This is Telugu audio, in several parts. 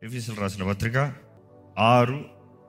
ఎఫీసీలు రాసిన పత్రిక ఆరు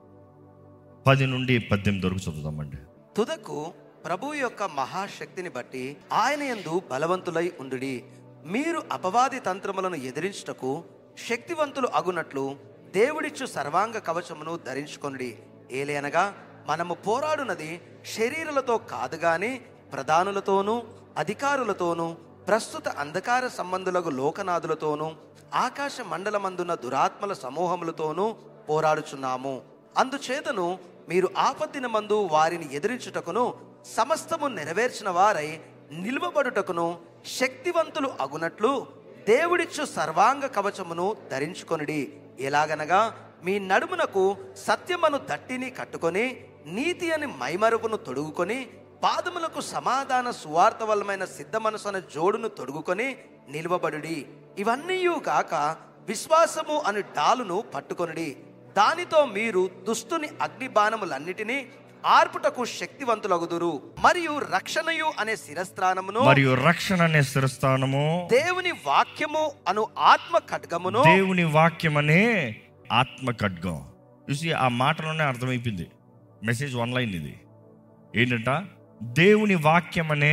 పది నుండి పద్దెనిమిది వరకు చదువుదామండి తుదకు ప్రభు యొక్క మహాశక్తిని బట్టి ఆయన యందు బలవంతులై ఉండుడి మీరు అపవాది తంత్రములను ఎదిరించుటకు శక్తివంతులు అగునట్లు దేవుడిచ్చు సర్వాంగ కవచమును ధరించుకొనుడి ఏలేనగా మనము పోరాడునది శరీరులతో కాదు గాని ప్రధానులతోనూ అధికారులతోనూ ప్రస్తుత అంధకార సంబంధులకు లోకనాథులతోనూ ఆకాశ మండలమందున్న దురాత్మల సమూహములతోనూ పోరాడుచున్నాము అందుచేతను మీరు ఆపత్తిన మందు వారిని ఎదిరించుటకును సమస్తము నెరవేర్చిన వారై నిలువబడుటకును శక్తివంతులు అగునట్లు దేవుడిచ్చు సర్వాంగ కవచమును ధరించుకొనిడి ఎలాగనగా మీ నడుమునకు సత్యమను దట్టిని కట్టుకొని నీతి అని మైమరుపును తొడుగుకొని పాదములకు సమాధాన సువార్త వల్లమైన సిద్ధ మనసున జోడును తొడుగుకొని నిలువబడుడి ఇవన్నీ కాక విశ్వాసము అని డాలును పట్టుకొనుడి దానితో మీరు దుస్తుని అగ్ని బాణములన్నిటినీ ఆర్పుటకు శక్తివంతులగుదురు మరియు రక్షణయు అనే శిరస్త్రానమును మరియు రక్షణ అనే స్థిరస్థానము దేవుని వాక్యము అను ఆత్మ ఖడ్గమును దేవుని వాక్యం అనే ఆత్మ ఖడ్గం చూసి ఆ మాటలోనే అర్థమైపోయింది మెసేజ్ వన్ లైన్ ఇది ఏంటంట దేవుని వాక్యం అనే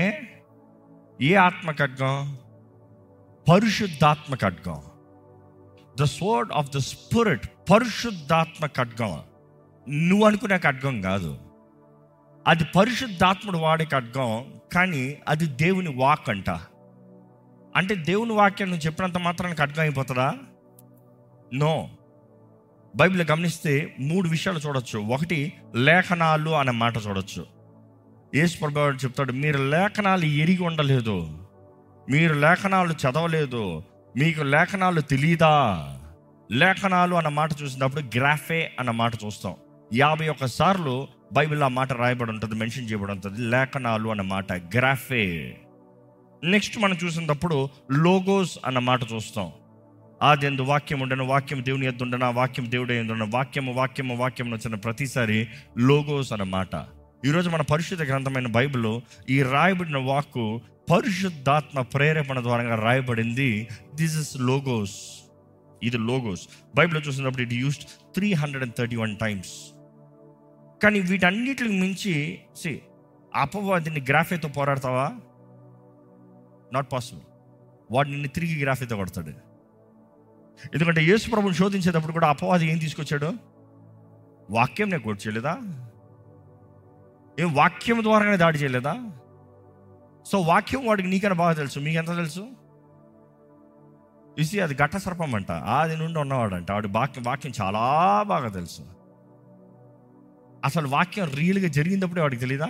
ఏ ఆత్మ ఖడ్గం పరిశుద్ధాత్మ ఖడ్గం the sword of the spirit పరిశుద్ధాత్మ ఖడ్గం నువ్వు అనుకునే ఖడ్గం కాదు అది పరిశుద్ధాత్ముడు వాడే ఖడ్గం కానీ అది దేవుని వాక్ అంట అంటే దేవుని వాక్యం నువ్వు చెప్పినంత మాత్రానికి ఖడ్గం అయిపోతుందా నో బైబిల్ గమనిస్తే మూడు విషయాలు చూడొచ్చు ఒకటి లేఖనాలు అనే మాట చూడొచ్చు యేసు ప్రభు చెప్తాడు మీరు లేఖనాలు ఎరిగి ఉండలేదు మీరు లేఖనాలు చదవలేదు మీకు లేఖనాలు తెలీదా లేఖనాలు అన్న మాట చూసినప్పుడు గ్రాఫే అన్న మాట చూస్తాం యాభై ఒక్క సార్లు బైబిల్ ఆ మాట రాయబడి ఉంటుంది మెన్షన్ చేయబడి ఉంటుంది లేఖనాలు అన్న మాట గ్రాఫే నెక్స్ట్ మనం చూసినప్పుడు లోగోస్ అన్న మాట చూస్తాం ఆది ఎందు వాక్యం ఉండను వాక్యం దేవుని ఎద్దు ఉండను ఆ వాక్యం దేవుడే ఉండను వాక్యము వాక్యము వాక్యం వచ్చిన ప్రతిసారి లోగోస్ అన్న మాట ఈరోజు మన పరిశుద్ధ గ్రంథమైన బైబిల్లో ఈ రాయబడిన వాక్కు పరిశుద్ధాత్మ ప్రేరేపణ ద్వారా రాయబడింది దిస్ ఇస్ లోగోస్ ఇది లోగోస్ బైబిల్లో చూసినప్పుడు it used three hundred and thirty one times కానీ వీటన్నిటికి మించి సి అపవాదిని గ్రాఫేతో పోరాడతావా నాట్ పాసిబుల్ వాడు నిన్ను తిరిగి గ్రాఫీతో కొడతాడు ఎందుకంటే యేసు ప్రభుని శోధించేటప్పుడు కూడా అపవాది ఏం తీసుకొచ్చాడు వాక్యం నేను కోట్ చేయలేదా ఏం వాక్యం ద్వారానే దాడి చేయలేదా సో వాక్యం వాడికి నీకన్నా బాగా తెలుసు మీకు ఎంత తెలుసు ఇసి అది ఘట్ట సర్పం అంట ఆది నుండి ఉన్నవాడంట వాడి వాక్యం వాక్యం చాలా బాగా తెలుసు అసలు వాక్యం రియల్గా జరిగినప్పుడే వాడికి తెలీదా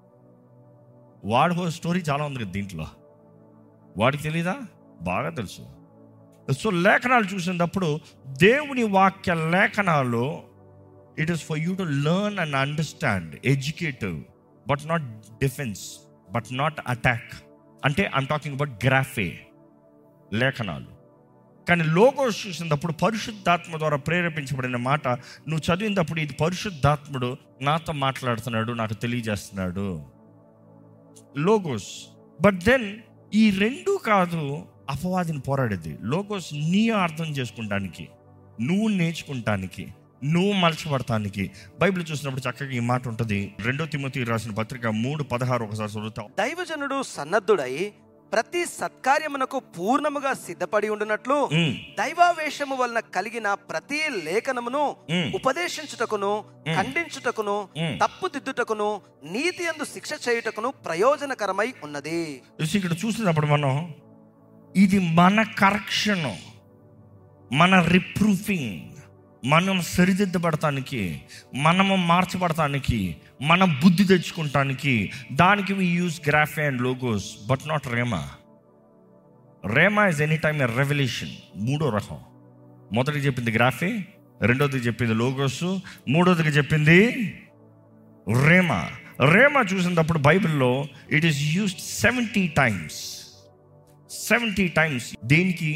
వాడి స్టోరీ చాలా ఉంది కదా దీంట్లో వాడికి తెలీదా బాగా తెలుసు సో లేఖనాలు చూసినప్పుడు దేవుని వాక్య లేఖనాలు it is for you to learn and understand educative but not defence but not attack అంటే ఐమ్ టాకింగ్ అబౌట్ గ్రాఫే లేఖనాలు కానీ లోగోస్ చూసినప్పుడు పరిశుద్ధాత్మ ద్వారా ప్రేరేపించబడిన మాట నువ్వు చదివినప్పుడు ఇది పరిశుద్ధాత్ముడు నాతో మాట్లాడుతున్నాడు నాకు తెలియజేస్తున్నాడు లోగోస్ బట్ దెన్ ఈ రెండు కాదు అపవాదిని పోరాడేది లోగోస్ నీ అర్థం చేసుకుంటానికి నువ్వు నేర్చుకుంటానికి నువ్వు మలచబడటానికి బైబిల్ చూసినప్పుడు చక్కగా ఈ మాట ఉంటుంది రెండో తిమ్మతి రాసిన పత్రిక మూడు పదహారు ఒకసారి చదువుతాం దైవజనుడు సన్నద్ధుడై ప్రతి సత్కార్యమునకు పూర్ణముగా సిద్ధపడి ఉండునట్లు ఉమ్, దైవావేశము వలన కలిగిన ప్రతి లేఖనమును ఉమ్, ఉపదేశించుటకును ఖండించుటకును మ్మ్. తప్పుదిద్దుటకును నీతి అందు శిక్ష చేయుటకును ప్రయోజనకరమై ఉన్నది చూసి ఇక్కడ చూసినప్పుడు మనం ఇది మన కరెక్షన్ మన రిప్రూఫింగ్ మనం సరిదిద్దబడటానికి మనము మార్చబడటానికి మన బుద్ధి తెచ్చుకుంటానికి దానికి we use graphe and logos but not rhema rhema is any time a revolution మూడో రకం మొదటికి చెప్పింది గ్రాఫే రెండోదికి చెప్పింది లోగోస్ మూడోదికి చెప్పింది రేమా రేమా చూసినప్పుడు బైబిల్లో it is used seventy times seventy times దేనికి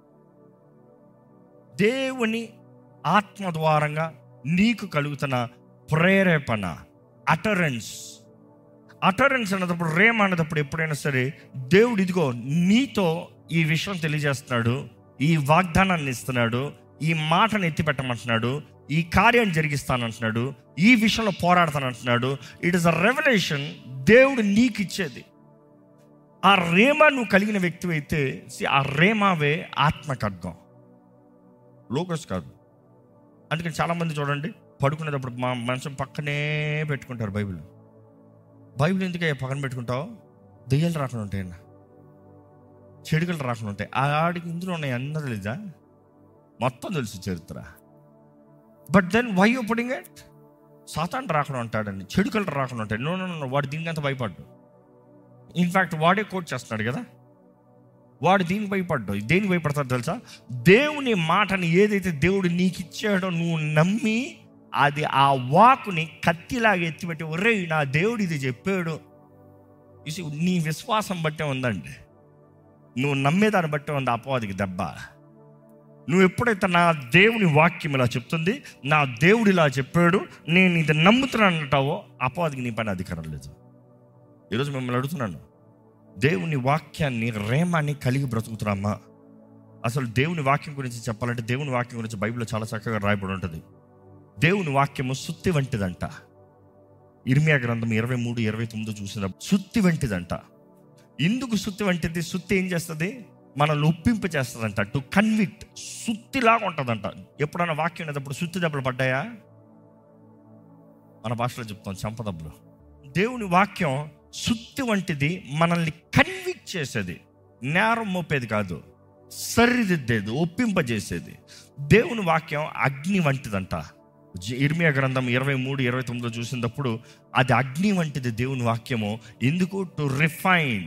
దేవుని ఆత్మ ద్వారంగా నీకు కలుగుతున్న ప్రేరేపణ అటరెన్స్ అటరెన్స్ అన్నప్పుడు రేమ్ అన్నప్పుడు ఎప్పుడైనా సరే దేవుడు ఇదిగో నీతో ఈ విషయం తెలియజేస్తున్నాడు ఈ వాగ్దానాన్ని ఇస్తున్నాడు ఈ మాటను ఎత్తిపెట్టమంటున్నాడు ఈ కార్యాన్ని జరిగిస్తానంటున్నాడు ఈ విషయంలో పోరాడతానంటున్నాడు ఇట్ ఇస్ అ రెవల్యూషన్ దేవుడు నీకు ఇచ్చేది ఆ రేమ నువ్వు కలిగిన వ్యక్తి అయితే ఆ రేమావే ఆత్మ ఖడ్గం లోకస్ కాదు అందుకని చాలామంది చూడండి పడుకునేటప్పుడు మా మంచం పక్కనే పెట్టుకుంటారు బైబిల్ బైబిల్ ఎందుకయ్యా పక్కన పెట్టుకుంటావు దెయ్యాలు రాకుండా ఉంటాయన్న చెడుకలు రాకుండా ఉంటాయి ఆ ఆడికి ఇందులో ఉన్నాయి అన్నది తెలీదా మొత్తం తెలుసు చరిత్ర but then why you putting it సాతాన్ రాకుండా ఉంటాడని చెడుకలు రాకుండా ఉంటాయి నో నో నో వాడు దీనికి అంత భయపడ్డు ఇన్ఫ్యాక్ట్ వాడే కోట్ చేస్తున్నాడు కదా వాడు దీనికి భయపడ్డావు దేనికి భయపడతాడు తెలుసా దేవుని మాటని ఏదైతే దేవుడు నీకు ఇచ్చాడో నువ్వు నమ్మి అది ఆ వాకుని కత్తిలాగా ఎత్తిపెట్టి ఒరే నా దేవుడు ఇది చెప్పాడు You see, నీ విశ్వాసం బట్టే ఉందండి నువ్వు నమ్మేదాన్ని బట్టే ఉంది అపవాదికి దెబ్బ నువ్వు ఎప్పుడైతే నా దేవుని వాక్యం ఇలా చెప్తుంది నా దేవుడు ఇలా చెప్పాడు నేను ఇది నమ్ముతున్నాను అంటావో అపవాదికి నీ పైన అధికారం లేదు ఈరోజు మిమ్మల్ని అడుగుతున్నాను దేవుని వాక్యాన్ని రేమాన్ని కలిగి బ్రతుకుతున్నామా అసలు దేవుని వాక్యం గురించి చెప్పాలంటే దేవుని వాక్యం గురించి బైబిల్లో చాలా చక్కగా రాయబడి ఉంటుంది దేవుని వాక్యము సుత్తి వంటిదంట ఇర్మియా గ్రంథం ఇరవై మూడు ఇరవై తొమ్మిది చూసిన సుత్తి వంటిదంట ఎందుకు సుత్తి వంటిది సుత్తి ఏం చేస్తుంది మనల్ని ఒప్పింప చేస్తుందంట టు కన్విక్ట్ సుత్తిలాగా ఉంటుందంట ఎప్పుడైనా వాక్యం అనేటప్పుడు సుత్తి దెబ్బలు పడ్డాయా మన భాషలో చెప్తాం చంపదెబ్బలు దేవుని వాక్యం సుత్తి వంటిది మనల్ని కన్విక్ట్ చేసేది నేరం మోపేది కాదు సరిదిద్దేది ఒప్పింపజేసేది దేవుని వాక్యం అగ్ని వంటిదంట జ- ఇర్మియా గ్రంథం ఇరవై మూడు ఇరవై తొమ్మిదిలో చూసినప్పుడు అది అగ్ని వంటిది దేవుని వాక్యము ఎందుకు టు రిఫైన్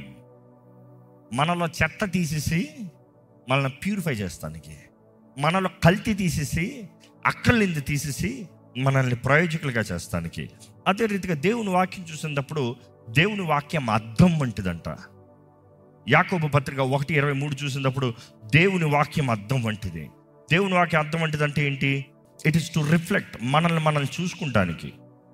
మనలో చెత్త తీసేసి మనల్ని ప్యూరిఫై చేస్తానికి మనలో కల్తీ తీసేసి అక్కర్లింది తీసేసి మనల్ని ప్రయోజకులుగా చేస్తానికి అదే రీతిగా దేవుని వాక్యం చూసినప్పుడు దేవుని వాక్యం అర్థం వంటిదంట యాకోబు పత్రిక ఒకటి ఇరవై మూడు చూసినప్పుడు దేవుని వాక్యం అర్థం వంటిది దేవుని వాక్యం అర్థం వంటిదంటే ఏంటి ఇట్ ఇస్ టు రిఫ్లెక్ట్ మనల్ని మనల్ని చూసుకుంటానికి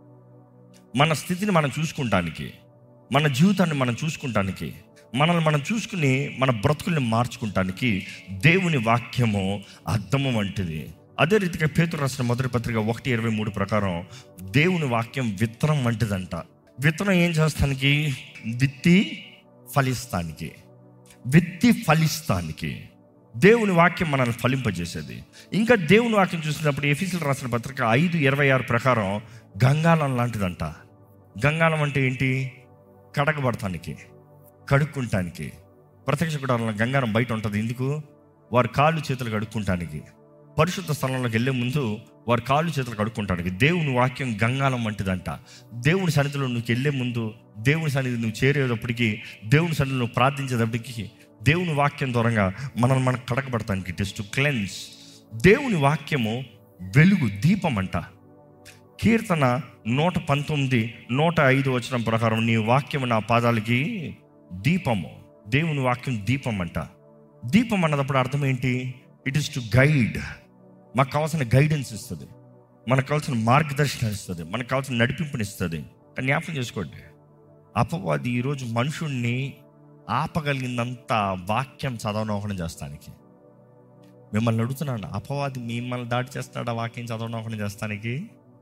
మన స్థితిని మనం చూసుకుంటానికి మన జీవితాన్ని మనం చూసుకుంటానికి మనల్ని మనం చూసుకుని మన బ్రతుకుల్ని మార్చుకుంటానికి దేవుని వాక్యము అర్థము వంటిది అదే రీతిగా పేతురు రాసిన మొదటి పత్రిక ఒకటి ఇరవై మూడు ప్రకారం దేవుని వాక్యం విత్తనం వంటిదంట విత్తనం ఏం చేస్తానికి విత్తి ఫలిస్తానికి విత్తి ఫలిస్తానికి దేవుని వాక్యం మనల్ని ఫలింపజేసేది ఇంకా దేవుని వాక్యం చూసినప్పుడు ఎఫీసులు రాసిన పత్రిక ఐదు ఇరవై ఆరు ప్రకారం గంగాళం లాంటిదంట గంగాళం అంటే ఏంటి కడగబడటానికి కడుక్కుంటానికి ప్రత్యక్ష గుడారంలో గంగారం బయట ఉంటుంది ఎందుకు వారి కాళ్ళు చేతులు కడుక్కుంటానికి పరిశుద్ధ స్థలంలోకి వెళ్ళే ముందు వారి కాళ్ళు చేతులు కడుక్కుంటానికి దేవుని వాక్యం గంగాలం వంటిదంట దేవుని సన్నిధిలో నువ్వు వెళ్ళే ముందు దేవుని సన్నిధి నువ్వు చేరేటప్పటికి దేవుని సన్నిధిలో నువ్వు ప్రార్థించేటప్పటికి దేవుని వాక్యం దూరంగా మనం మనకు కడకబడటానికి ఇట్ ఇస్ టు క్లెన్స్ దేవుని వాక్యము వెలుగు దీపం అంట కీర్తన నూట పంతొమ్మిది నూట ఐదు వచ్చిన ప్రకారం నీ వాక్యం నా పాదాలకి దీపము దేవుని వాక్యం దీపం అంట దీపం అన్నదప్పుడు అర్థం ఏంటి ఇట్ ఇస్ టు గైడ్ మాకు కావాల్సిన గైడెన్స్ ఇస్తుంది మనకు కావాల్సిన మార్గదర్శనం ఇస్తుంది మనకు కావాల్సిన నడిపింపునిస్తుంది కానీ జ్ఞాపకం చేసుకోండి అపవాది ఈరోజు మనుషుణ్ణి ఆపగలిగిందంత వాక్యం చదవనోహనం చేస్తానికి మిమ్మల్ని అడుగుతున్నాను అపవాది మిమ్మల్ని దాడి చేస్తాడా వాక్యం చదవనోహనం చేస్తానికి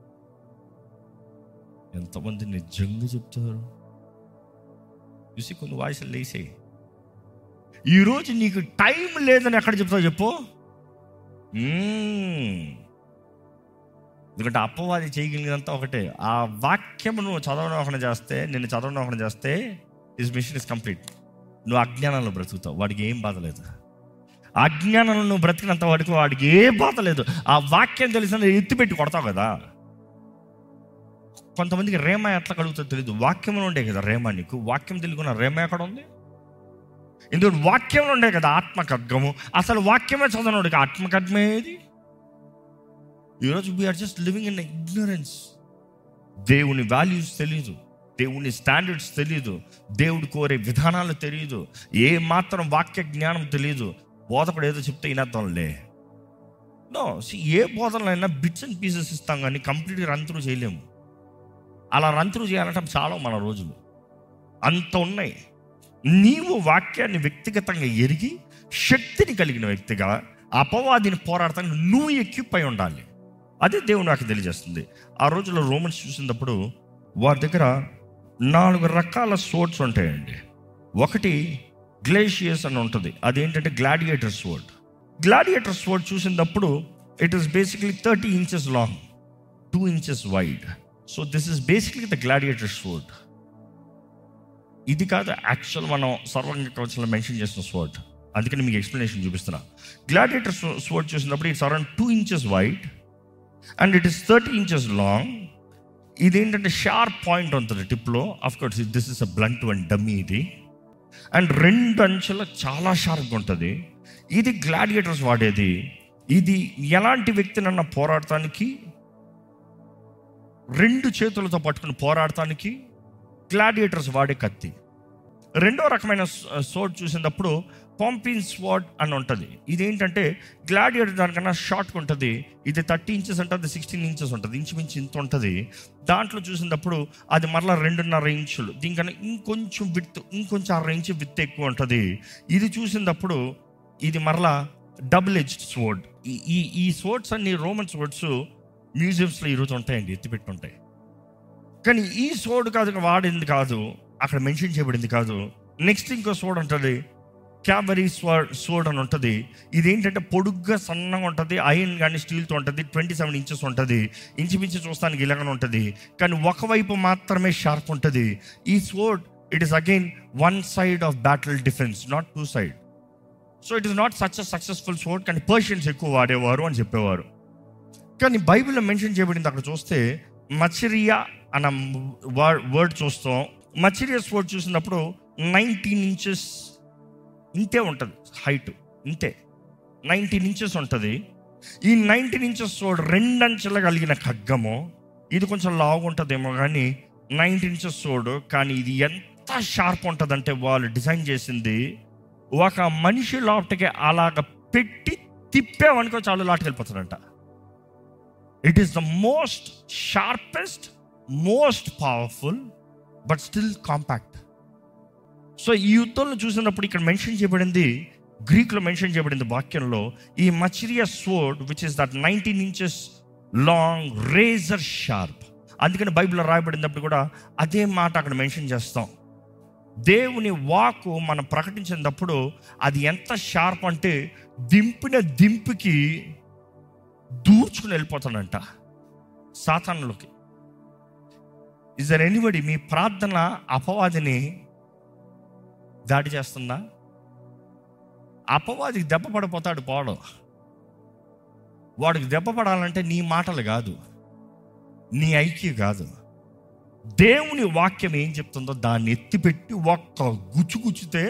ఎంతమంది నిజంగా చెప్తారు చూసి కొన్ని వాయిస్లు లేసాయి ఈరోజు నీకు టైం లేదని ఎక్కడ చెప్తావు చెప్పు మ్మ్. ఎందుకంటే అప్పవాది చేయగలిగినంత ఒకటే ఆ వాక్యం నువ్వు చదవనోహన చేస్తే నిన్ను చదవనోహన చేస్తే దిస్ మిషన్ ఇస్ కంప్లీట్ నువ్వు అజ్ఞానంలో బ్రతుకుతావు వాడికి ఏం బాధ లేదు అజ్ఞానంలో నువ్వు బ్రతికినంత వాడికి వాడికి ఏ బాధ లేదు ఆ వాక్యం తెలిసిన ఎత్తిపెట్టి కొడతావు కదా కొంతమందికి రేమ ఎట్లా కలుగుతుందో తెలియదు వాక్యంలో ఉండే కదా రేమ నీకు వాక్యం తెలుగున్న రేమ ఎక్కడ ఉంది ఇందుకు వాక్యంలో ఉండే కదా ఆత్మ ఖడ్గము అసలు వాక్యమే చదవనుడికి ఆత్మ ఖడ్గమే ఏది ఈరోజు we are just living in ignorance దేవుని వాల్యూస్ తెలియదు దేవుని స్టాండర్డ్స్ తెలియదు దేవుడు కోరే విధానాలు తెలియదు ఏ మాత్రం వాక్య జ్ఞానం తెలియదు బోధకుడు ఏదో చెప్తే వినేద్దాంలే నో ఏ బోధనలైనా బిట్స్ అండ్ పీసెస్ ఇస్తాం కానీ కంప్లీట్గా రన్ త్రూ చేయలేము అలా రన్ త్రూ చేయాలంటే చాలా మన రోజులు అంత ఉన్నాయి నీవు వాక్యాన్ని వ్యక్తిగతంగా ఎరిగి శక్తిని కలిగిన వ్యక్తిగా అపవాదిని పోరాడటానికి నువ్వు ఎక్విప్ అయి ఉండాలి అదే దేవుడు నాకు తెలియజేస్తుంది ఆ రోజుల్లో రోమన్స్ చూసినప్పుడు వారి దగ్గర నాలుగు రకాల సోర్డ్స్ ఉంటాయండి ఒకటి గ్లేషియస్ అని ఉంటుంది అదేంటంటే గ్లాడియేటర్ స్వర్డ్ గ్లాడియేటర్ స్వర్డ్ చూసినప్పుడు it is basically thirty inches long two inches wide so this is basically the gladiator sword ఇది కాదు యాక్చువల్ మనం సర్వంగ కవచంలో మెన్షన్ చేసిన స్వర్డ్ అందుకని మీకు ఎక్స్ప్లెనేషన్ చూపిస్తున్నా గ్లాడియేటర్ స్వర్డ్ చూసినప్పుడు it's around two inches wide and it is thirty inches long ఇదేంటంటే షార్ప్ పాయింట్ ఉంటుంది టిప్లో of course this is a blunt and dummy ఇది అండ్ రెండు అంచెల చాలా షార్ప్గా ఉంటుంది ఇది గ్లాడియేటర్స్ వాడేది ఇది ఎలాంటి వ్యక్తినన్నా పోరాడటానికి రెండు చేతులతో పట్టుకుని పోరాడటానికి గ్లాడియేటర్స్ వాడే కత్తి రెండో రకమైన సోడ్ చూసినప్పుడు పాంపిన్ స్వాడ్ అని ఉంటుంది ఇదేంటంటే గ్లాడియేటర్ దానికన్నా షార్ట్గా ఉంటుంది ఇది థర్టీ ఇంచెస్ ఉంటుంది సిక్స్టీన్ ఇంచెస్ ఉంటుంది ఇంచుమించు ఇంత ఉంటుంది దాంట్లో చూసినప్పుడు అది మరలా రెండున్నర ఇంచులు దీనికన్నా ఇంకొంచెం విత్ ఇంకొంచెం అర ఇంచు విత్ ఎక్కువ ఉంటుంది ఇది చూసినప్పుడు ఇది మరలా డబుల్ ఎడ్జ్ స్వోర్డ్ ఈ ఈ స్వోర్డ్స్ అన్ని రోమన్ స్వోర్డ్స్ మ్యూజియంస్లో ఈరోజు ఉంటాయండి ఎత్తిపెట్టి ఉంటాయి కానీ ఈ సోడ్ కాదు వాడింది కాదు అక్కడ మెన్షన్ చేయబడింది కాదు నెక్స్ట్ ఇంకో సోడ్ ఉంటుంది క్యాబరీ స్వాడ్ సోడ్ అని ఉంటుంది ఇది ఏంటంటే పొడుగ్గా సన్నగా ఉంటుంది ఐరన్ కానీ స్టీల్తో ఉంటుంది ట్వంటీ సెవెన్ ఇంచెస్ ఉంటుంది ఇంచుమించు చూస్తానికి ఇలాగనే ఉంటుంది కానీ ఒకవైపు మాత్రమే షార్ప్ ఉంటుంది ఈ sword it is again one side of battle defence not two side so it is not such a successful sword కానీ పర్షియన్స్ ఎక్కువ వాడేవారు అని చెప్పేవారు కానీ బైబిల్లో మెన్షన్ చేయబడింది అక్కడ చూస్తే మచిరియా అన్న వర్డ్ చూస్తాం మచిరియస్ వర్డ్ చూసినప్పుడు నైన్టీన్ ఇంచెస్ ఇంతే ఉంటుంది హైట్ ఇంతే నైన్టీన్ ఇంచెస్ ఉంటుంది ఈ నైన్టీన్ ఇంచెస్ చూడు రెండంచెలు కలిగిన ఖడ్గము ఇది కొంచెం లావుగా ఉంటుందేమో కానీ నైన్టీన్ ఇంచెస్ చూడు కానీ ఇది ఎంత షార్ప్ ఉంటుందంటే వాళ్ళు డిజైన్ చేసింది ఒక మనిషి లోపటికి అలాగ పెట్టి తిప్పేవనుకో చాలు లాటికి వెళ్ళిపోతాడంట it is the most sharpest most powerful but still compact so ఈ యుద్ధంలో చూసినప్పుడు ఇక్కడ మెన్షన్ చేయబడింది గ్రీక్లో మెన్షన్ చేయబడింది వాక్యంలో ఈ మచిరియా sword which is that nineteen inches long razor sharp అందుకని బైబిల్లో రాయబడినప్పుడు కూడా అదే మాట అక్కడ మెన్షన్ చేస్తాం దేవుని వాకు మనం ప్రకటించినప్పుడు అది ఎంత షార్ప్ అంటే దింపిన దింపుకి దూర్చుకుని వెళ్ళిపోతాడంట సాతానులోకి ఇస్ దర్ ఎనీబడి మీ ప్రార్థన అపవాదిని దాడి చేస్తుందా అపవాదికి దెబ్బ పడిపోతాడు పోవడం వాడికి దెబ్బ పడాలంటే నీ మాటలు కాదు నీ ఐక్య కాదు దేవుని వాక్యం ఏం చెప్తుందో దాన్ని ఎత్తిపెట్టి ఒక్క గుచ్చు గుచ్చితే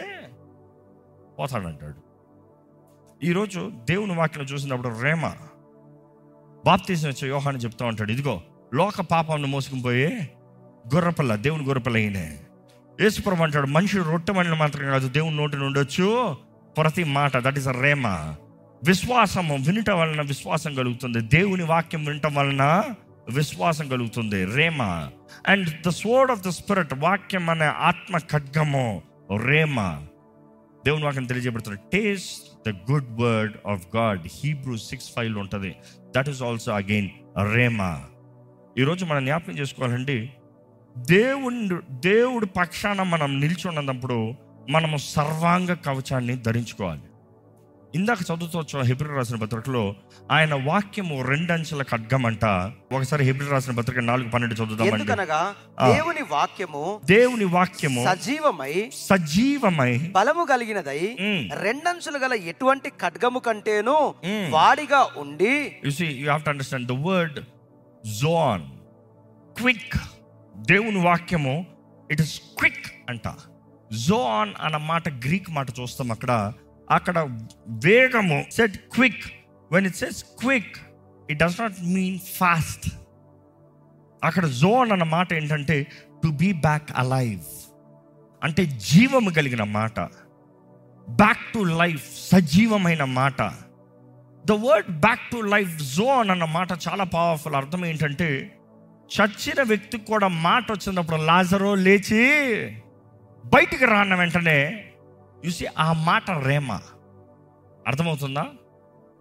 పోతాడంటాడు ఈరోజు దేవుని వాక్యం చూసినప్పుడు రేమ బాప్తీసం వచ్చే యోహాన్ని చెప్తా ఉంటాడు ఇదిగో లోక పాపాన్ని మోసుకుని పోయే గొర్రెపిల్ల దేవుని గొర్రెపిల్ల అయినే యేసుప్రభు అంటాడు మనుషుడు రొట్టె మండలం మాత్రం కాదు దేవుని నోటి ఉండొచ్చు ప్రతి మాట దట్ ఈస్ అ రేమ విశ్వాసము వినటం వలన విశ్వాసం కలుగుతుంది దేవుని వాక్యం వినటం వలన విశ్వాసం కలుగుతుంది rhema and the sword of the spirit వాక్యం అనే ఆత్మ ఖడ్గము రేమ దేవుని వాక్యం తెలియజేయబడుతుంది taste the good word of God Hebrew six five ఉంటుంది that is also again rhema ఈరోజు మనం జ్ఞాపకం చేసుకోవాలండి దేవుడు దేవుడు పక్షాన మనం నిల్చున్నప్పుడు మనము సర్వాంగ కవచాన్ని ధరించుకోవాలి ఇందాక చదువుతూ వచ్చిన హెబ్రి రాసిన పత్రికలో ఆయన వాక్యము రెండంచెల ఖడ్గమంట ఒకసారి హెబ్రి రాసిన పత్రిక నాలుగు పన్నెండు చదువుదామండి ఎందుకనగా ఆ. దేవుని వాక్యము దేవుని వాక్యము సజీవమై సజీవమై బలము కలిగినదై Mm. రెండంచులు గల ఎటువంటి ఖడ్గము కంటేను Mm. వాడిగా ఉండి you see you have to understand the word జోన్ క్విక్ దేవుని వాక్యము ఇట్ ఇస్ క్విక్ అంట జోన్ అన్న మాట గ్రీక్ మాట చూస్తాం అక్కడ అక్కడ వేగము said quick when it says quick it does not mean fast అక్కడ జోన్ అన్న మాట ఏంటంటే టు బీ బ్యాక్ అలైవ్ అంటే జీవము కలిగిన మాట బ్యాక్ టు లైఫ్ సజీవమైన మాట the word back to life జోన్ అన్న మాట చాలా పవర్ఫుల్ అర్థం ఏంటంటే చచ్చిన వ్యక్తికి కూడా మాట వచ్చినప్పుడు లాజరో లేచి బయటికి రాన్న వెంటనే చూసి ఆ మాట రేమ అర్థమవుతుందా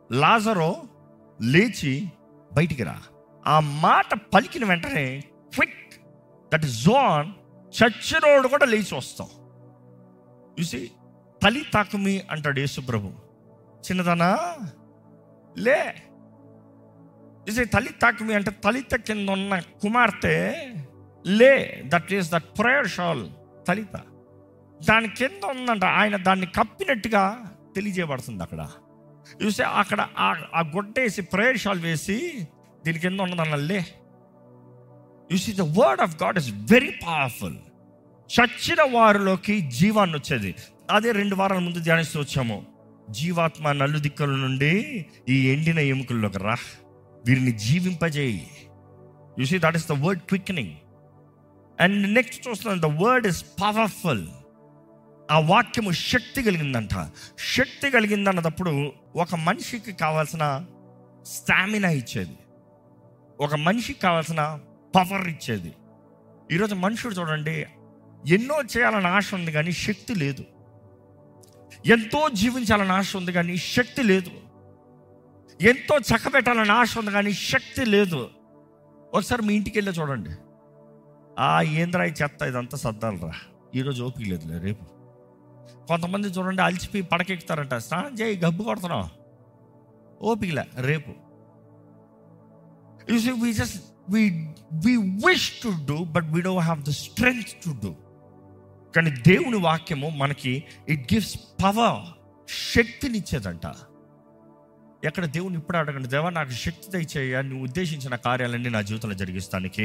లాజరో లేచి బయటికి రా ఆ మాట పలికిన వెంటనే క్విక్ దట్ జోన్ చచ్చినోడు కూడా లేచి వస్తాం చూసి తలి తాకుమి అంటాడు యేసు ప్రభు చిన్నదనా లే చూసి తలి తాకుమి అంటే తలిత కింద ఉన్న కుమార్తె లే that is that prayer shall తలిత దాని కింద ఉందంట ఆయన దాన్ని కప్పినట్టుగా తెలియజేయబడుతుంది అక్కడ చూస్తే అక్కడ ఆ- ఆ గుడ్డేసి ప్రేయర్ షాల్ వేసి దీని కింద ఉన్నదన్న లే చూసి the word of God is very powerful చచ్చిన వారిలోకి జీవాన్ని వచ్చేది అదే రెండు వారాల ముందు ధ్యానిస్తూ వచ్చాము జీవాత్మ నల్లు దిక్కుల నుండి ఈ ఎండిన ఎముకల్లోకి రా వీరిని జీవింపజేయి you see that is the word quickening and next చూస్తున్నాం ద వర్డ్ ఇస్ పవర్ఫుల్ ఆ వాక్యము శక్తి కలిగిందంట శక్తి కలిగిందన్నప్పుడు ఒక మనిషికి కావాల్సిన స్టామినా ఇచ్చేది ఒక మనిషికి కావాల్సిన పవర్ ఇచ్చేది ఈరోజు మనుషుడు చూడండి ఎన్నో చేయాలని ఆశ ఉంది కానీ శక్తి లేదు ఎంతో జీవించాలని ఆశ ఉంది కానీ శక్తి లేదు ఎంతో చక్కబెట్టాలని ఆశ ఉంది కానీ శక్తి లేదు ఒకసారి మీ ఇంటికి వెళ్ళి చూడండి ఆ ఏంద్రా ఈ చెత్త ఇదంతా సర్దాలరా ఈరోజు ఓపిక లేదులే రేపు కొంతమంది చూడండి అలసిపోయి పడకెక్కుతారంట స్నానం చేయి గబ్బు కొడుతున్నాం ఓపికలే రేపు you see we just we we wish to do but we don't have the strength to do కానీ దేవుని వాక్యము మనకి ఇట్ గివ్స్ పవర్ శక్తినిచ్చేదంట ఎక్కడ దేవుని ఇప్పుడు అడగండి దేవా నాకు శక్తి దయచేయ నువ్వు ఉద్దేశించిన కార్యాలన్నీ నా జీవితంలో జరిగిస్తానికి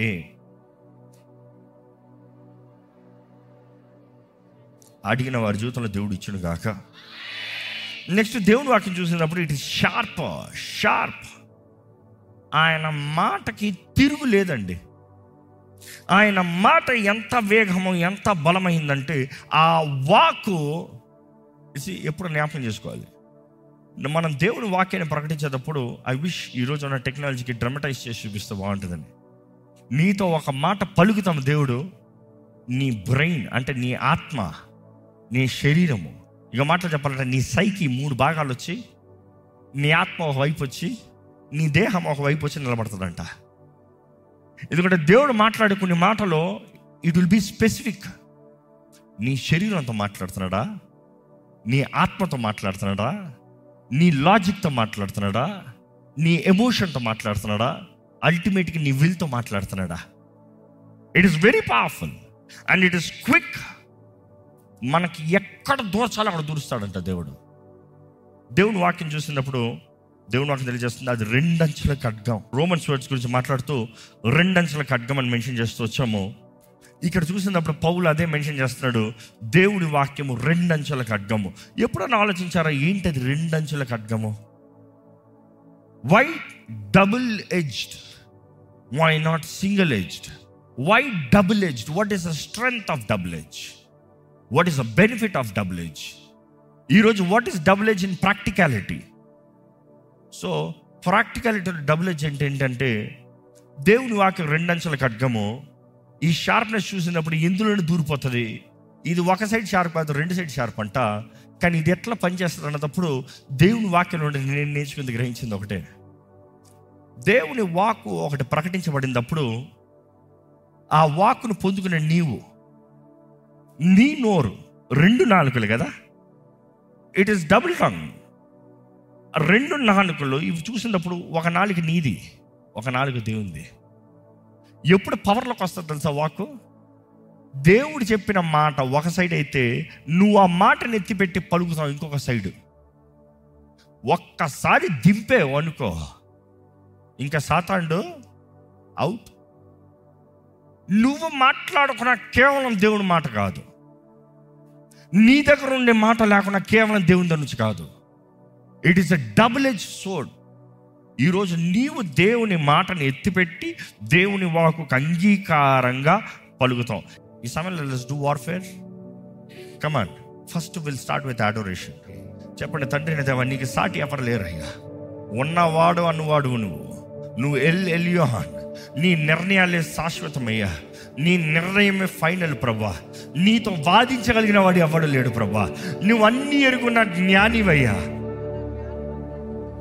అడిగిన వారి జీవితంలో దేవుడు ఇచ్చును గాక నెక్స్ట్ దేవుని వాక్యం చూసినప్పుడు ఇట్ ఇస్ షార్ప్ షార్ప్ ఆయన మాటకి తిరుగు లేదండి ఆయన మాట ఎంత వేగము ఎంత బలమైందంటే ఆ వాకు ఇది ఎప్పుడు జ్ఞాపకం చేసుకోవాలి మనం దేవుని వాక్యాన్ని ప్రకటించేటప్పుడు ఐ విష్ ఈరోజు ఉన్న టెక్నాలజీకి డ్రమటైజ్ చేసి చూపిస్తే బాగుంటుందని నీతో ఒక మాట పలుకుతాం దేవుడు నీ బ్రెయిన్ అంటే నీ ఆత్మ నీ శరీరము ఇక మాటలు చెప్పాలంటే నీ సైకి మూడు భాగాలు వచ్చి నీ ఆత్మ ఒక వైపు వచ్చి నీ దేహం ఒక వైపు వచ్చి నిలబడుతుందంట ఎందుకంటే దేవుడు మాట్లాడే కొన్ని మాటలో ఇట్ విల్ బి స్పెసిఫిక్ నీ శరీరంతో మాట్లాడుతున్నాడా నీ ఆత్మతో మాట్లాడుతున్నాడా నీ లాజిక్తో మాట్లాడుతున్నాడా నీ ఎమోషన్తో మాట్లాడుతున్నాడా అల్టిమేట్గా నీ విల్తో మాట్లాడుతున్నాడా it is very powerful and it is quick మనకి ఎక్కడ దూర్చాలో అక్కడ దూరుస్తాడంట దేవుడు దేవుని వాక్యం చూసినప్పుడు దేవుని వాక్యం తెలియజేస్తుంది అది రెండంచెల ఖడ్గం రోమన్స్ వర్డ్స్ గురించి మాట్లాడుతూ రెండంచెల ఖడ్గం అని మెన్షన్ చేస్తూ వచ్చాము ఇక్కడ చూసినప్పుడు పౌలు అదే మెన్షన్ చేస్తున్నాడు దేవుడి వాక్యము రెండంచెల ఖడ్గము ఎప్పుడన్నా ఆలోచించారా ఏంటి అది రెండంచెల ఖడ్గము why double edged why not single edged why double edged what is the strength of double edge what is the benefit of double edge ఈరోజు what is double edge in practicality so practicality double edge అంటే ఏంటంటే దేవుని వాక్యం రెండంచెల ఖడ్గము ఈ షార్ప్నెస్ చూసినప్పుడు ఇందులోనే దూరిపోతుంది ఇది ఒక సైడ్ షార్ప్ కాదు రెండు సైడ్ షార్ప్ అంట కానీ ఇది ఎట్లా పనిచేస్తుంది అన్నప్పుడు దేవుని వాక్యం నుండి నేను నేర్చుకుంది గ్రహించింది ఒకటే దేవుని వాక్కు ఒకటి ప్రకటించబడినప్పుడు ఆ వాక్కును పొందుకునే నీవు నీ నోరు రెండు నాలుకలు కదా ఇట్ ఈస్ డబుల్ టంగ్ రెండు నాలుకలు ఇవి చూసినప్పుడు ఒక నాలుగు నీది ఒక నాలుగు దేవుంది ఎప్పుడు పవర్లోకి వస్తుంది తెలుసా వాక్కు దేవుడు చెప్పిన మాట ఒక సైడ్ అయితే నువ్వు ఆ మాటను ఎత్తిపెట్టి పలుకుతావు ఇంకొక సైడు ఒక్కసారి దింపేవు అనుకో ఇంకా సాతాండు అవుట్ నువ్వు మాట్లాడుకున్న కేవలం దేవుని మాట కాదు నీ దగ్గర ఉండే మాట లేకుండా కేవలం దేవుని దగ్గర నుంచి కాదు it is a double edge sword ఈరోజు నీవు దేవుని మాటను ఎత్తిపెట్టి దేవుని వాకుకు అంగీకారంగా పలుకుతాం ఈ సమయంలో let's do warfare come on first will start with adoration చెప్పండి తండ్రి దేవా నీకు సాటి ఎవరు లేరయ్యా ఉన్నవాడు అన్నవాడు నువ్వు నువ్వు ఎల్ ఎలియోహాన్ నీ నిర్ణయాలే శాశ్వతమయ్యా నీ నిర్ణయమే ఫైనల్ ప్రభా నీతో వాదించగలిగిన వాడు ఎవడు లేడు ప్రభా నువ్వు అన్ని ఎరుగున్న జ్ఞానివయ్యా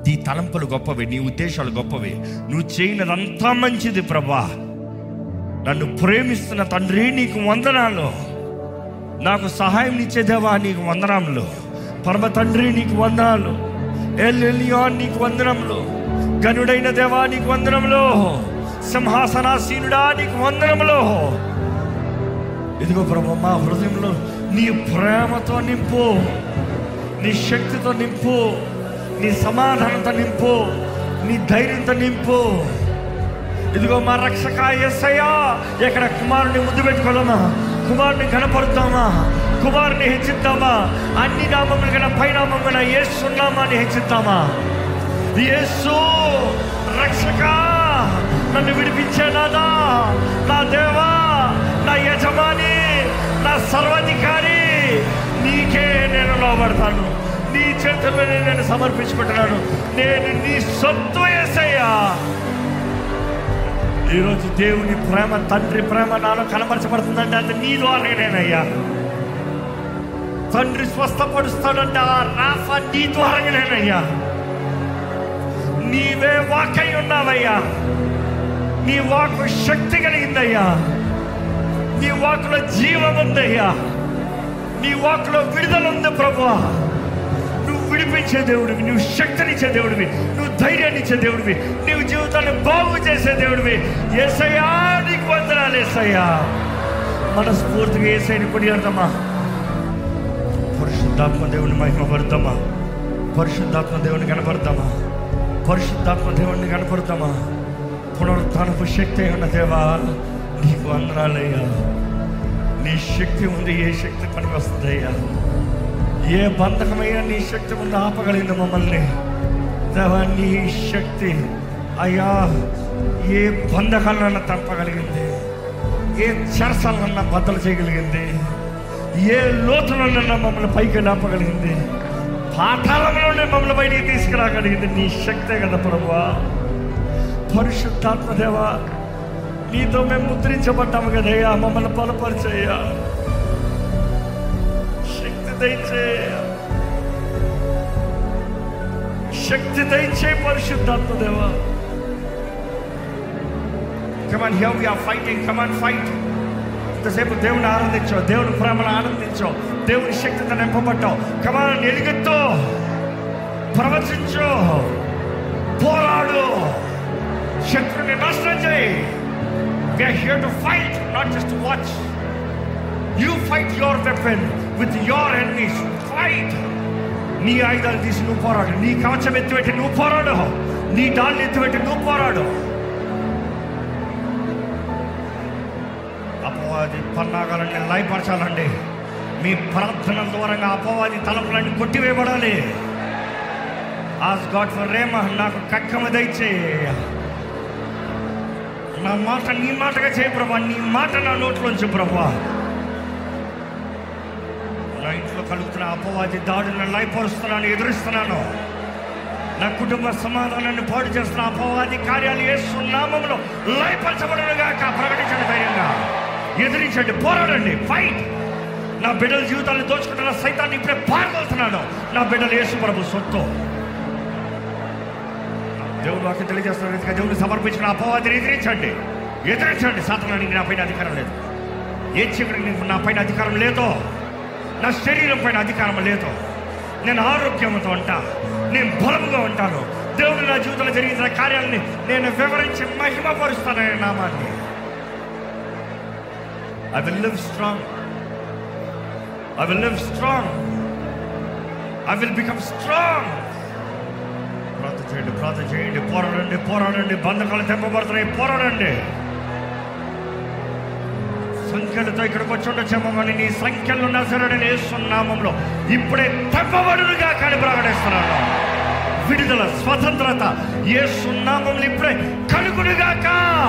నీ తలంపులు గొప్పవి నీ ఉద్దేశాలు గొప్పవి నువ్వు చేయనదంతా మంచిది ప్రభా నన్ను ప్రేమిస్తున్న తండ్రి నీకు వందనాలు నాకు సహాయం ఇచ్చేదేవా నీకు వందనములు పరమ తండ్రి నీకు వందనాలు ఎల్ఎలియాన్ నీకు వందనములు గనుడైన దేవా నీకు వందనములు సింహాసనాసీనుడా నీకు వందనములు ఇదిగో ప్రభు మా హృదయంలో నీ ప్రేమతో నింపు నీ శక్తితో నింపు నీ సమాధానంతో నింపు నీ ధైర్యంతో నింపు ఇదిగో మా రక్షక ఎస్సయ్యా ఎక్కడ కుమారుని ముద్దు పెట్టుకోదామా కుమారుని కనపరుద్దామా కుమారుని హెచ్చిద్దామా అన్ని నామములు కన్నా పై నామమున ఏసున్నామాని హెచ్చిద్దామా యేసు రక్షక నన్ను విడిపించేనాదా నా దేవా నా యజమాని నా సర్వాధికారి నీకే నేను లోబడతాను నీ చేతుల్లోనే నేను సమర్పించుకుంటున్నాను నేను నీ సొత్తు ఏసయ్యా ఈరోజు దేవుని ప్రేమ తండ్రి ప్రేమ నాలో కనబరచబడుతుందంటే అది నీ ద్వారానేనయ్యా తండ్రి స్వస్థపరుస్తాడంటే ఆ రాఫ నీ ద్వారానేనయ్యా నీవే వాకై ఉన్నావయ్యా నీ వాకు శక్తి కలిగిందయ్యా నీ వాకులో జీవం ఉందయ్యా నీ వాకులో విడుదల ఉంది ప్రభు నువ్వు విడిపించే దేవుడివి నువ్వు శక్తినిచ్చే దేవుడివి నువ్వు ధైర్యాన్ని ఇచ్చే దేవుడివి నువ్వు జీవితాన్ని బాగు చేసే దేవుడివి ఏసయ్యా నీకు వందనాలు ఏసయ్యా మనస్ఫూర్తిగా ఏసైని కొనియాడదామా పరిశుద్ధాత్మ దేవుని మహిమపడతామా పరిశుద్ధాత్మ దేవుని కనపడతామా పరిశుద్ధాత్మ దేవుని కనపడతామా పునరుత్నపు శక్తి అయి ఉన్న దేవా నీకు వందనాలయ్యా నీ శక్తి ఉంది ఏ శక్తి పనికి వస్తుందయ్యా ఏ బంధకమైనా నీ శక్తి ముందు ఆపగలిగింది మమ్మల్ని దేవా నీ శక్తి అయ్యా ఏ బంధకాలన్నా తప్పగలిగింది ఏ చెరసాలన్నా బద్దలు చేయగలిగింది ఏ లోతులన్నా మమ్మల్ని పైకి లేపగలిగింది పాఠాలంలోనే మమ్మల్ని బయటికి తీసుకురాగలిగింది నీ శక్తే కదా ప్రభా పరిశుద్ధాత్మ దేవా నీతో మేము ముద్రించబడ్డాము కదయ్యా మమ్మల్ని బలపరిచయ్యా శక్తి దయచేయ శక్తి దయచే పరిశుద్ధాత్మ దేవా come on here we are fighting come on fight ఇంతసేపు దేవుని ఆనందించో దేవుని ప్రేమను ఆనందించో దేవుని శక్తితో నింపబడ్డావు కమాన్ ఎలుగెత్తో ప్రవచించు పోరాడు శత్రుని నాశనం చేయి We are here to fight, not just to watch. You fight your weapon with your enemies. Fight. నీ ఆయుధాలు తీసి నువ్వు పోరాడు నీ కవచం ఎత్తిపెట్టి నువ్వు పోరాడు నీ డాళ్ళు ఎత్తిపెట్టి నువ్వు పోరాడు అపవాది పన్నాగాలన్నీ లయపరచాలండి మీ ప్రార్థన ద్వారంగా అపవాది తలపులన్నీ కొట్టివేయబడాలి ఆస్ గాడ్ ఫర్ రేమ నాకు కక్కమ దయచేయ నా మాట నీ మాటగా చేయ ప్రభా నీ మాట నా నోట్లోంచి ప్రభా నా ఇంట్లో కలుగుతున్న అపవాది దాడులను లయపరుస్తున్నాను ఎదురిస్తున్నాను నా కుటుంబ సమాధానాన్ని పాడు చేస్తున్న అపవాది కార్యాలు వేస్తున్న నామంలో లయపరచబడునుగాక ప్రకటించండి ధైర్యంగా ఎదిరించండి పోరాడండి ఫైట్ నా బిడ్డల జీవితాన్ని దోచుకుంటున్న సైతాన్ని ఇప్పుడే పారదోలుతున్నాను నా బిడ్డలు యేసు ప్రభు సొత్తు దేవుడు వాక్యం తెలియజేస్తున్న రీతిగా దేవుడు సమర్పించిన అపవాదిని ఎదిరించండి ఎదిరించండి సాతనానికి నా పైన అధికారం లేదు ఏ చీకటికి నీకు నా పైన అధికారం లేదో నా శరీరం పైన అధికారం లేదు నేను ఆరోగ్యంతో ఉంటా నేను బలంగా ఉంటాను దేవుడు నా జీవితంలో జరిగిన కార్యాలని నేను వివరించి మహిమపరుస్తానని నామాన్ని I will live strong I will live strong I will become strong ప్రార్థన చేయండి ప్రార్థన చేయండి పోరాడండి పోరాడండి బంధకాలు తెంపబడుతున్నాయి పోరాడండి సంఖ్యలతో ఇక్కడికి వచ్చి ఉండొచ్చేమో కానీ నీ సంఖ్యలు నజరడని వేస్తున్నామంలో ఇప్పుడే తెంపబడునుగా కానీ ప్రకటిస్తున్నాను విడుదల స్వతంత్రత ఏ సున్నామంలో ఇప్పుడే కలుగునుగాక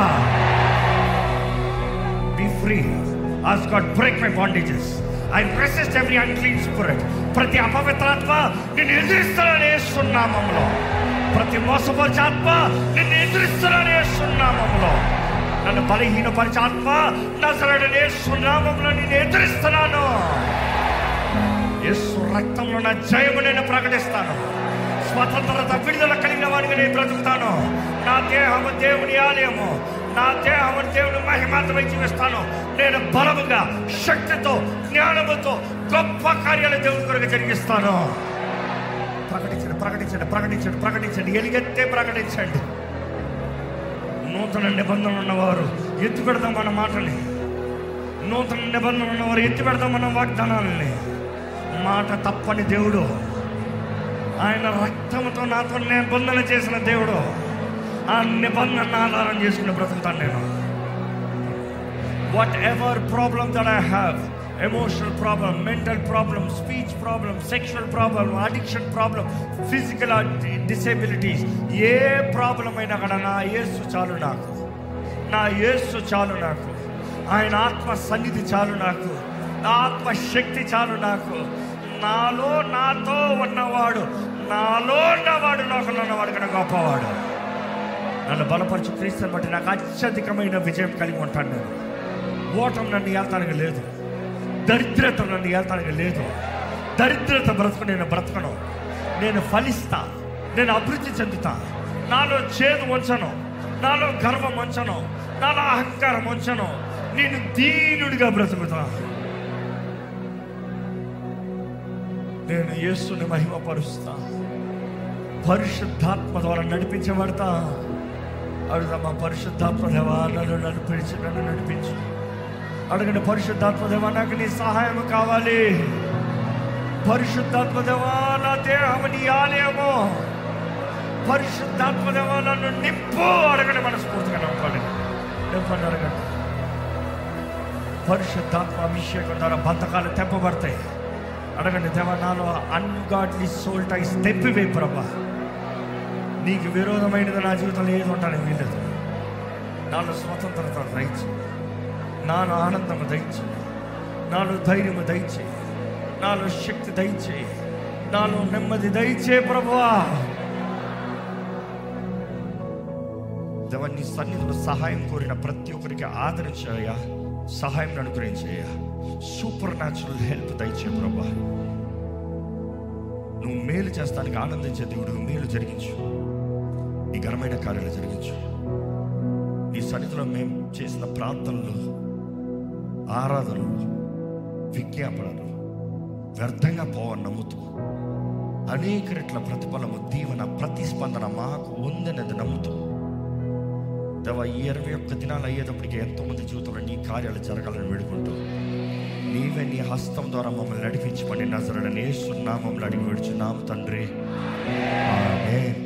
be free as God break my bondages I resist every unclean spirit ప్రతి అపవిత్రాత్మ నిన్ను ఎదురిస్తానని వేస్తున్నామంలో ప్రతి మోసపరిచే ఆత్మ నిన్ను ఎదురిస్తానని వేస్తున్నామంలో నన్ను బలహీనపరిచే ఆత్మ నజరడని వేస్తున్నామంలో నిన్ను ఎదురిస్తున్నాను యేసు రక్తంలో నా జయము నేను ప్రకటిస్తాను స్వతంత్రత విడుదల కలిగిన వాడిగా నేను బ్రతుకుతాను నా దేహము దేవుని ఆలయము నా దేహము దేవుని మహిమాతమై జీవిస్తాను నేను బలముగా శక్తితో జ్ఞానముతో గొప్ప కార్యాలు దేవుని కొరకు జరిగిస్తాను ప్రకటించండి ప్రకటించండి ప్రకటించండి ప్రకటించండి ఎలుగెత్తే ప్రకటించండి నూతన నిబంధనలు ఉన్నవారు ఎత్తి పెడదాం మన మాటని నూతన నిబంధనలు ఉన్నవారు ఎత్తి పెడదాం మన వాగ్దానాలని మాట తప్పని దేవుడు ఆయన రక్తంతో నాతో నిబంధన చేసిన దేవుడు ఆ నిబంధన ఆధారం చేసుకుని బ్రతుకుతాను నేను whatever problem that I have emotional problem mental problem speech problem sexual problem addiction problem physical disabilities ఏ ప్రాబ్లం అయినా కూడా నా యేసు చాలు నాకు నా యేసు చాలు నాకు ఆయన ఆత్మ సన్నిధి చాలు నాకు నా ఆత్మ శక్తి చాలు నాకు నాలో నాతో ఉన్నవాడు నాలో ఉన్నవాడు లోకంలో ఉన్నవాడు కన్నా గొప్పవాడు నన్ను బలపరచు క్రీస్తుని బట్టి నాకు అత్యధికమైన విజయం కలిగి ఉంటాను నేను ఓటం నన్ను ఏల్తానికి లేదు దరిద్రత నన్ను ఏల్తానికి లేదు దరిద్రత బ్రతుకు నేను బ్రతకను నేను ఫలిస్తా నేను అభివృద్ధి చెందుతా నాలో చేదు ఉంచను నాలో గర్వం ఉంచను నాలో అహంకారం ఉంచను నేను దీనుడిగా బ్రతుకుతా నేను యేసుని మహిమపరుస్తా పరిశుద్ధాత్మ ద్వారా నడిపించబడతా అడుగుదామా పరిశుద్ధాత్మ దేవా నన్ను నడిపించి నన్ను నడిపించు అడగండి పరిశుద్ధాత్మ దేవా నాకు నీ సహాయం కావాలి పరిశుద్ధాత్మ దేవా నా దేహం నీ ఆలయము పరిశుద్ధాత్మ దేవా నన్ను నింపు అడగండి మనస్ఫూర్తిగా నమ్మండి నింపండి అడగండి పరిశుద్ధాత్మ అభిషేకం ద్వారా బంధకాలు తెంపబడతాయి అడగండి దేవా నాలో అన్గాడ్లీ సోల్ టైస్ తెంపివే ప్రభా నీకు విరోధమైనది నా జీవితంలో ఏది ఉంటానికి వీలేదు నాలో స్వతంత్రత దయచి నాలో ఆనందము దయచి నాలో ధైర్యము దయచి నాలో శక్తి దయచి నాలో నెమ్మది దయచే ప్రభువా దేవా నీ సన్నిధిలో సహాయం కోరిన ప్రతి ఒక్కరికి ఆదరించాయ సహాయం అనుగ్రహించాయ సూపర్ న్యాచురల్ హెల్ప్ దయచే ప్రభా నువ్వు మేలు చేస్తానికి ఆనందించే దేవుడు మేలు జరిగించు నీ ఘనమైన కార్యాలు జరిగించు నీ సన్నిధిలో మేము చేసిన ప్రార్థనలు ఆరాధనలు విజ్ఞాపనలు వ్యర్థంగా పోవని నమ్ముతూ అనేక రెట్ల ప్రతిఫలము దీవెన ప్రతిస్పందన మాకు ఉందనేది నమ్ముతూ దేవ ఈ ఇరవై ఒక్క దినాలు అయ్యేటప్పటికి ఎంతోమంది జీవితంలో నీ కార్యాలు జరగాలని వేడుకుంటూ నీవే నీ హస్తం ద్వారా మమ్మల్ని నడిపించమని నజరడని సున్నామంలో అడిగి విడుచున్నాము తండ్రి ఆమేన్